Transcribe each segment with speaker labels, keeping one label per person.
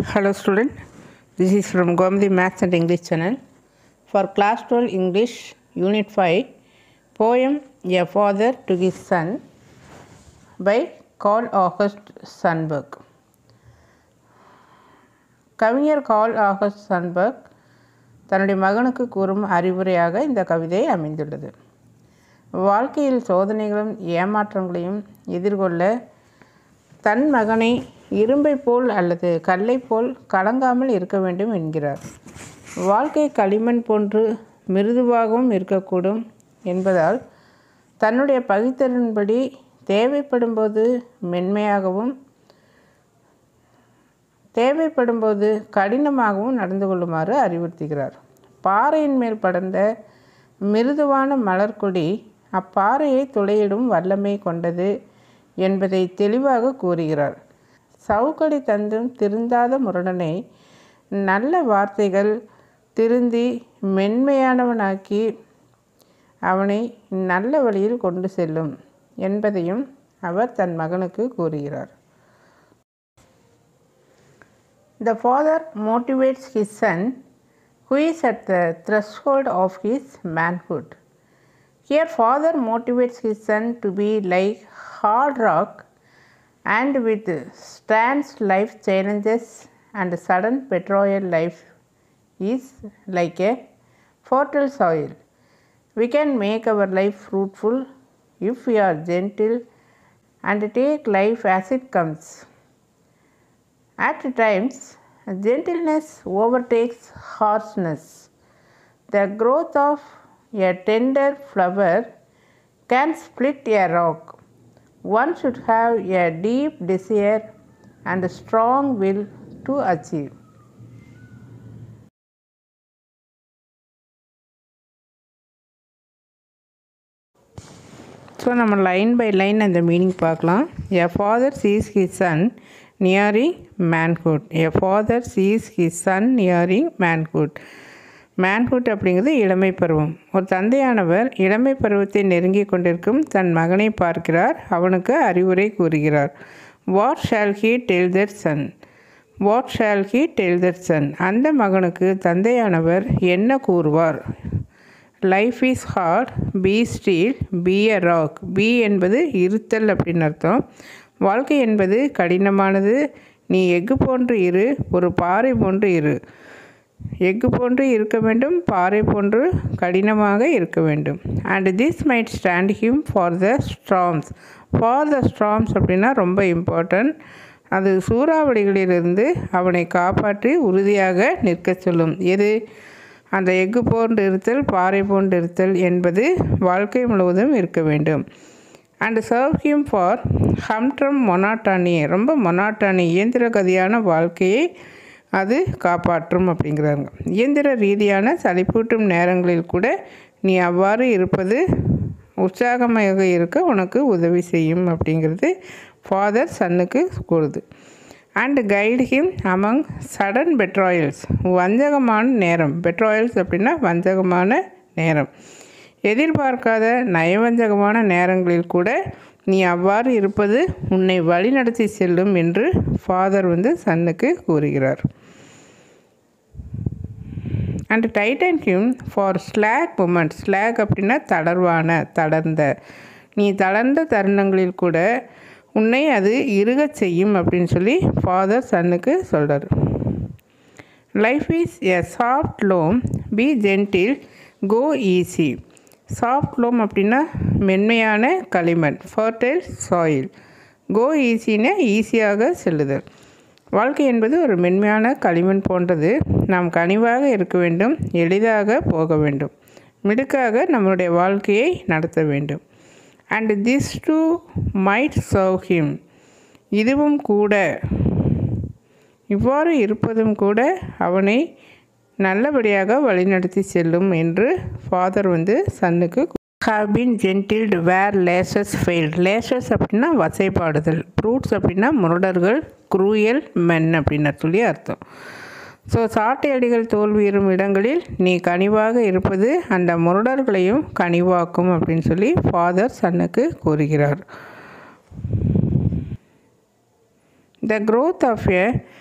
Speaker 1: Hello student, this is from Gomdi Maths and English channel. For class 12 English Unit 5, poem A Father to His Son by Carl August Sandburg. கவிஞர் Carl August சன்பர்க் தன்னுடைய மகனுக்கு கூறும் அறிவுரையாக இந்த கவிதை அமைந்துள்ளது வாழ்க்கையில் சோதனைகளும் ஏமாற்றங்களையும் எதிர்கொள்ள தன் மகனை இரும்பை போல் அல்லது கல்லை போல் கலங்காமல் இருக்க வேண்டும் என்கிறார் வாழ்க்கை களிமண் போன்று மிருதுவாகவும் இருக்கக்கூடும் என்பதால் தன்னுடைய பகுத்தறின்படி தேவைப்படும்போது மென்மையாகவும் தேவைப்படும்போது கடினமாகவும் நடந்து கொள்ளுமாறு அறிவுறுத்துகிறார் பாறையின் மேல் படர்ந்த மிருதுவான மலர்கொடி அப்பாறையை துளையிடும் வல்லமை கொண்டது என்பதை தெளிவாக கூறுகிறார் சவுக்கடி தந்தும் திருந்தாத முரடனை நல்ல வார்த்தைகள் திருந்தி மென்மையானவனாக்கி அவனை நல்ல வழியில் கொண்டு செல்லும் என்பதையும் அவர் தன் மகனுக்கு கூறுகிறார் The father motivates his son who is at the threshold of his manhood. Here, father motivates his son to be like hard rock and with strands life challenges and sudden betrayal life is like a fertile soil. We can make our life fruitful if we are gentle and take life as it comes. At times, gentleness overtakes harshness. The growth of a tender flower can split a rock. One should have a deep desire and a strong will to achieve. So நம்ம line by line அந்த meaning பார்க்கலாம் a father sees his son nearing manhood a father sees his son nearing manhood manhood அப்படிங்கிறது இளமை பருவம் ஒரு தந்தையானவர் இளமை பருவத்தை நெருங்கி கொண்டிருக்கும் தன் மகனை பார்க்கிறார் அவனுக்கு அறிவுரை கூறுகிறார் what shall he tell that son what shall he tell that son அந்த மகனுக்கு தந்தையானவர் என்ன கூறுவார் life is hard be steel be a rock be என்பது இருத்தல் அப்படின்னு அர்த்தம் வாழ்க்கை என்பது கடினமானது நீ எஃகு போன்று இரு ஒரு பாறை போன்று இரு எஃகு போன்று இருக்க வேண்டும் பாறை போன்று கடினமாக இருக்க வேண்டும் and this might stand him for the storms for the storms அப்படின்னா ரொம்ப இம்பார்ட்டன்ட் அது சூறாவளிகளிலிருந்து அவனை காப்பாற்றி உறுதியாக நிற்க சொல்லும் எது அந்த எஃகு போன்று இருத்தல் பாறை போன்று இருத்தல் என்பது வாழ்க்கை முழுவதும் இருக்க வேண்டும் and serve him for humdrum monotony ரொம்ப மொனாட்டானி இயந்திர கதியான வாழ்க்கையை அது காப்பாற்றும் அப்படிங்கிறாங்க இயந்திர ரீதியான சளிப்பூட்டும் நேரங்களில் கூட நீ அவ்வாறு இருப்பது உற்சாகமாக இருக்க உனக்கு உதவி செய்யும் அப்படிங்கிறது ஃபாதர் சன்னுக்கு கூறுது and guide him among sudden betrayals வஞ்சகமான நேரம் பெட்ராயல்ஸ் அப்படின்னா வஞ்சகமான நேரம் எதிர்பார்க்காத நயவஞ்சகமான நேரங்களில் கூட நீ அவ்வாறு இருப்பது உன்னை வழிநடத்தி செல்லும் என்று ஃபாதர் வந்து சன்னுக்கு கூறுகிறார் and tighten him for slack moment slack அப்படின்னா தளர்வான தளர்ந்த நீ தளர்ந்த தருணங்களில் கூட உன்னை அது இருகச் செய்யும் அப்படின்னு சொல்லி ஃபாதர் சன்னுக்கு சொல்கிறார் life is a soft loam be gentle go easy soft loam அப்படின்னா மென்மையான களிமண் ஃபர்டைல் சாயில் கோ ஈஸின்னு ஈஸியாக செல்லுதல் வாழ்க்கை என்பது ஒரு மென்மையான களிமண் போன்றது நாம் கனிவாக இருக்க வேண்டும் எளிதாக போக வேண்டும் மிடுக்காக நம்மளுடைய வாழ்க்கையை நடத்த வேண்டும் and this too might serve him இதுவும் கூட இவ்வாறு இருப்பதும் கூட அவனை நல்லபடியாக வழிநடத்தி செல்லும் என்று ஃபாதர் வந்து சன்னுக்கு have been gentled where lashes failed lashes அப்படின்னா வசைப்பாடுதல் ப்ரூட்ஸ் அப்படின்னா முரடர்கள் குரூயல் மென் அப்படின்னு சொல்லி அர்த்தம் ஸோ சாட்டை அடிகள் தோல்வியுறும் இடங்களில் நீ கனிவாக இருப்பது அந்த முரடர்களையும் கனிவாக்கும் அப்படின்னு சொல்லி ஃபாதர் சன்னுக்கு கூறுகிறார் the growth of a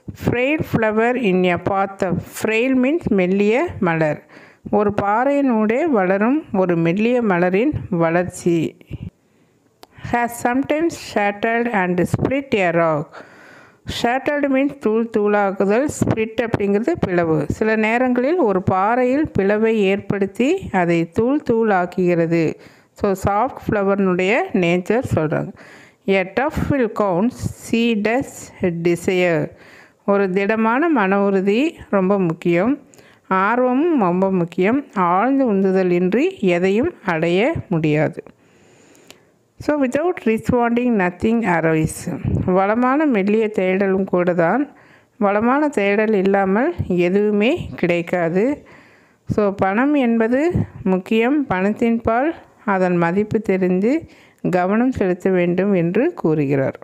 Speaker 1: frail flower in a path frail means மெல்லிய மலர் ஒரு பாறையினூடே வளரும் ஒரு மெல்லிய மலரின் வளர்ச்சி has sometimes shattered and split a rock shattered means தூள் தூளாக்குதல் ஸ்பிளிட் அப்படிங்கிறது பிளவு சில நேரங்களில் ஒரு பாறையில் பிளவை ஏற்படுத்தி அதை தூள் தூளாக்குகிறது ஸோ சாஃப்ட் ஃப்ளவர்னுடைய நேச்சர் சொல்கிறாங்க a tough will count so does desire ஒரு திடமான மன உறுதி ரொம்ப முக்கியம் ஆர்வமும் ரொம்ப முக்கியம் ஆழ்ந்த உந்துதல் இன்றி எதையும் அடைய முடியாது so without responding nothing arise வளமான மெல்லிய தேடலும் கூட தான் வளமான தேடல் இல்லாமல் எதுவுமே கிடைக்காது ஸோ பணம் என்பது முக்கியம் பணத்தின் பால் அதன் மதிப்பு தெரிந்து கவனம் செலுத்த வேண்டும் என்று கூறுகிறார்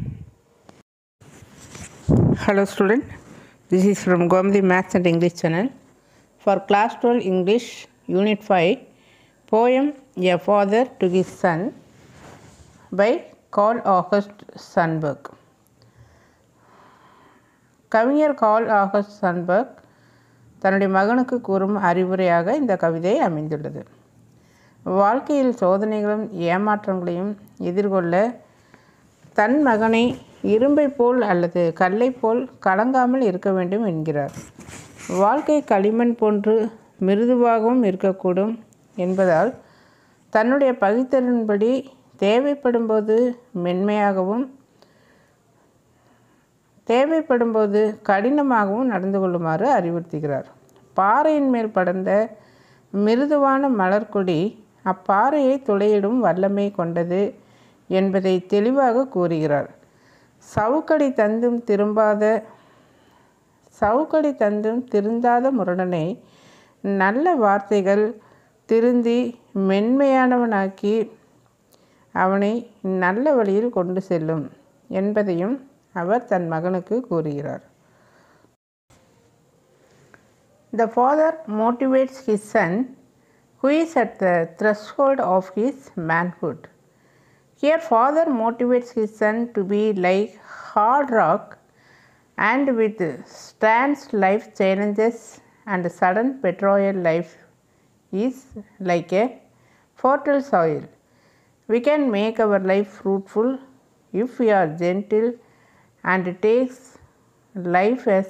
Speaker 1: hello student this is from Gomathi maths and English channel for class twelve English unit five poem a father to his son by Carl August Sandburg கவிஞர் கால் ஆகஸ்ட் சன்பர்க் தன்னுடைய மகனுக்கு கூறும் அறிவுரையாக இந்த கவிதை அமைந்துள்ளது வாழ்க்கையில் சோதனைகளும் ஏமாற்றங்களையும் எதிர்கொள்ள தன் மகனை இரும்பை போல் அல்லது கல்லை போல் கலங்காமல் இருக்க வேண்டும் என்கிறார் வாழ்க்கை களிமண் போன்று மிருதுவாகவும் இருக்கக்கூடும் என்பதால் தன்னுடைய பகுத்தலின்படி தேவைப்படும்போது மென்மையாகவும் தேவைப்படும்போது கடினமாகவும் நடந்து கொள்ளுமாறு அறிவுறுத்துகிறார் பாறையின் மேல் படர்ந்த மிருதுவான மலர்கொடி அப்பாறையை துளையிடும் வல்லமை கொண்டது என்பதை தெளிவாக கூறுகிறார் சவுக்கடி தந்தும் திரும்பாத சவுக்கடி தந்தும் திருந்தாத முரடனை நல்ல வார்த்தைகள் திருந்தி மென்மையானவனாக்கி அவனை நல்ல வழியில் கொண்டு செல்லும் என்பதையும் அவர் தன் மகனுக்கு கூறுகிறார் The father motivates his son who is at the threshold of his manhood. Here, father motivates his son to be like hard rock and with strands life challenges and sudden betrayal life is like a fertile soil. We can make our life fruitful if we are gentle and takes life as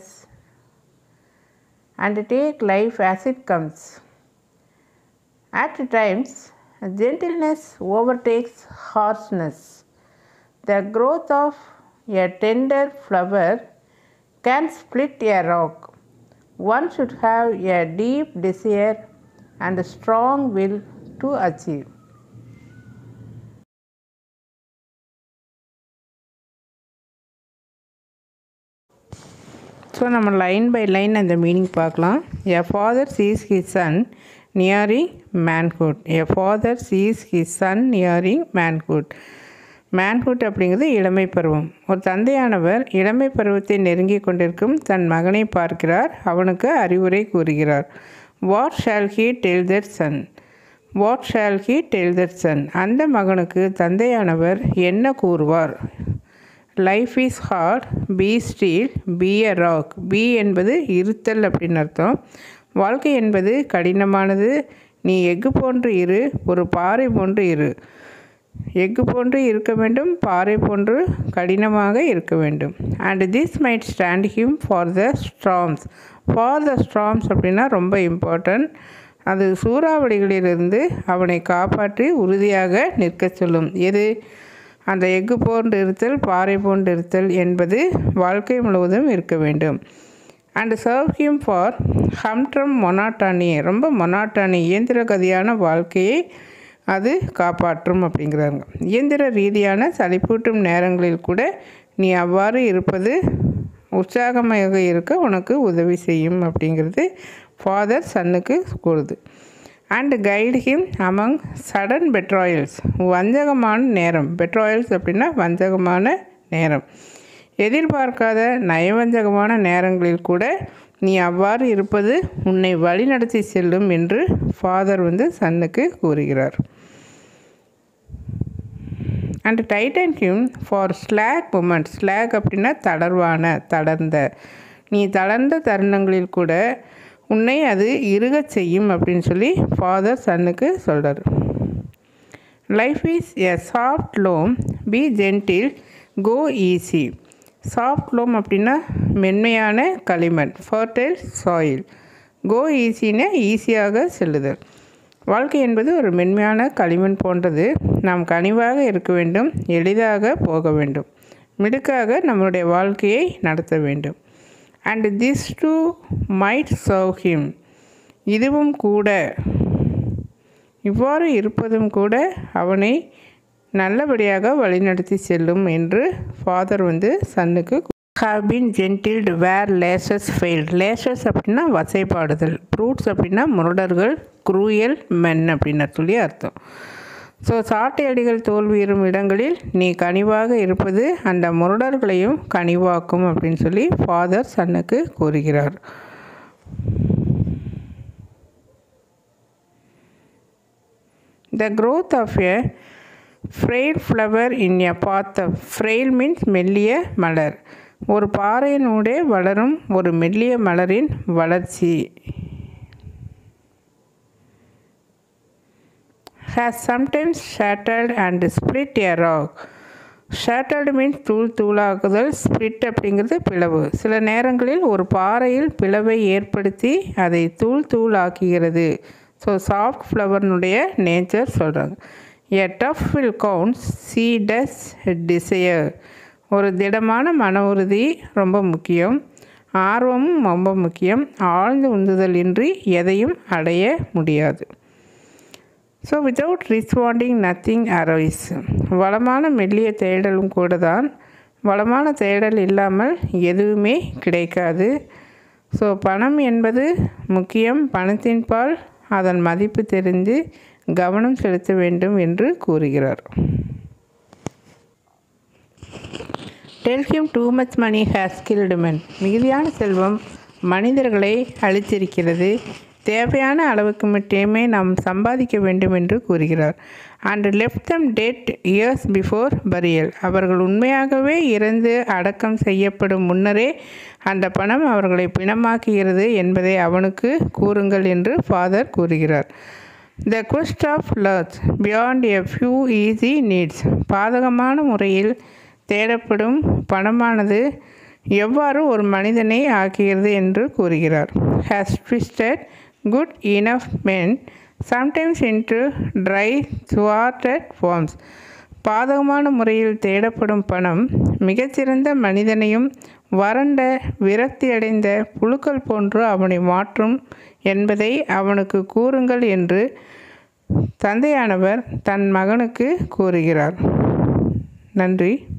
Speaker 1: and take life as it comes. At times, gentleness overtakes harshness. The growth of a tender flower can split a rock. One should have a deep desire and a strong will to achieve. So நம்ம line by line அந்த meaning பார்க்கலாம் a father sees his son nearing manhood a father sees his son nearing manhood manhood அப்படிங்கிறது இளமை பருவம் ஒரு தந்தையானவர் இளமை பருவத்தை நெருங்கி கொண்டிருக்கும் தன் மகனை பார்க்கிறார் அவனுக்கு அறிவுரை கூறுகிறார் what shall he tell that son what shall he tell that son அந்த மகனுக்கு தந்தையானவர் என்ன கூறுவார் life is hard be steel be a rock be என்பது இருத்தல் அப்படின்னு அர்த்தம் வாழ்க்கை என்பது கடினமானது நீ எஃகு போன்று இரு ஒரு பாறை போன்று இரு எஃகு போன்று இருக்க வேண்டும் பாறை போன்று கடினமாக இருக்க வேண்டும் and this might stand him for the storms for the storms அப்படின்னா ரொம்ப இம்பார்ட்டன்ட் அது சூறாவளிகளிலிருந்து அவனை காப்பாற்றி உறுதியாக நிற்க சொல்லும் எது அந்த எஃகு போன்று இருத்தல் பாறை போன்று இருத்தல் என்பது வாழ்க்கை முழுவதும் இருக்க வேண்டும் and serve him for humdrum monotony ரொம்ப மொனாட்டானி இயந்திர கதியான வாழ்க்கையை அது காப்பாற்றும் அப்படிங்கிறாங்க இயந்திர ரீதியான சளிப்பூட்டும் நேரங்களில் கூட நீ அவ்வாறு இருப்பது உற்சாகமாக இருக்க உனக்கு உதவி செய்யும் அப்படிங்கிறது ஃபாதர் சன்னுக்கு கூறுது and guide him among sudden betrayals வஞ்சகமான நேரம் பெட்ராயல்ஸ் அப்படின்னா வஞ்சகமான நேரம் எதிர்பார்க்காத நயவஞ்சகமான நேரங்களில் கூட நீ அவ்வாறு இருப்பது உன்னை வழிநடத்தி செல்லும் என்று ஃபாதர் வந்து சன்னுக்கு கூறுகிறார் and tighten him for slack moment slack அப்படின்னா தளர்வான தளர்ந்த நீ தளர்ந்த தருணங்களில் கூட உன்னை அது இறுகச் செய்யும் அப்படின்னு சொல்லி ஃபாதர் சன்னுக்கு சொல்கிறார் life is a soft loam be gentle go easy soft loam அப்படின்னா மென்மையான களிமண் ஃபர்டைல் சாயில் கோ ஈஸின்னு ஈஸியாக செல்லுதல் வாழ்க்கை என்பது ஒரு மென்மையான களிமண் போன்றது நாம் கனிவாக இருக்க வேண்டும் எளிதாக போக வேண்டும் மிடுக்காக நம்மளுடைய வாழ்க்கையை நடத்த வேண்டும் and this too might serve him இதுவும் கூட இவ்வாறு இருப்பதும் கூட அவனை நல்லபடியாக வழிநடத்தி செல்லும் என்று ஃபாதர் வந்து சன்னுக்கு have been gentled where lashes failed lashes அப்படின்னா வசைப்பாடுதல் ப்ரூட்ஸ் அப்படின்னா முரடர்கள் குரூயல் மென் அப்படின்னு சொல்லி அர்த்தம் ஸோ சாட்டை அடிகள் தோல்வியுறும் இடங்களில் நீ கனிவாக இருப்பது அந்த முரடர்களையும் கனிவாக்கும் அப்படின்னு சொல்லி ஃபாதர் சன்னுக்கு கூறுகிறார் The growth of a frail flower in a path of frail means மெல்லிய மலர் ஒரு பாறையினூடே வளரும் ஒரு மெல்லிய மலரின் வளர்ச்சி has sometimes shattered and split a rock shattered means தூள் தூளாக்குதல் ஸ்பிளிட் அப்படிங்கிறது பிளவு சில நேரங்களில் ஒரு பாறையில் பிளவை ஏற்படுத்தி அதை தூள் தூள் ஆக்குகிறது ஸோ சாஃப்ட் ஃப்ளவர்னுடைய நேச்சர் சொல்கிறாங்க a tough will counts so does desire ஒரு திடமான மன உறுதி ரொம்ப முக்கியம் ஆர்வமும் ரொம்ப முக்கியம் ஆழ்ந்த உந்துதல் இன்றி எதையும் அடைய முடியாது so without responding nothing arise வளமான மெல்லிய தேடலும் கூட தான் வளமான தேடல் இல்லாமல் எதுவுமே கிடைக்காது ஸோ பணம் என்பது முக்கியம் பணத்தின் பால் அதன் மதிப்பு தெரிந்து கவனம் செலுத்த வேண்டும் என்று கூறுகிறார் tell him too much money has killed men மிகுதியான செல்வம் மனிதர்களை அழித்திருக்கிறது தேவையான அளவுக்கு மட்டுமே நாம் சம்பாதிக்க வேண்டும் என்று கூறுகிறார் and left them dead years before burial அவர்கள் உண்மையாகவே இறந்து அடக்கம் செய்யப்படும் முன்னரே அந்த பணம் அவர்களை பிணமாக்குகிறது என்பதை அவனுக்கு கூறுங்கள் என்று ஃபாதர் கூறுகிறார் த குவஸ்ட் ஆஃப் லர்த் beyond a few easy needs பாதகமான முறையில் தேடப்படும் பணமானது எவ்வாறு ஒரு மனிதனை ஆக்குகிறது என்று கூறுகிறார் has twisted good enough men sometimes into dry thwarted forms பாதகமான முறையில் தேடப்படும் பணம் மிகச்சிறந்த மனிதனையும் வறண்ட விரக்தியடைந்த புழுக்கள் போன்று அவனை மாற்றும் என்பதை அவனுக்கு கூறுங்கள் என்று தந்தையானவர் தன் மகனுக்கு கூறுகிறார் நன்றி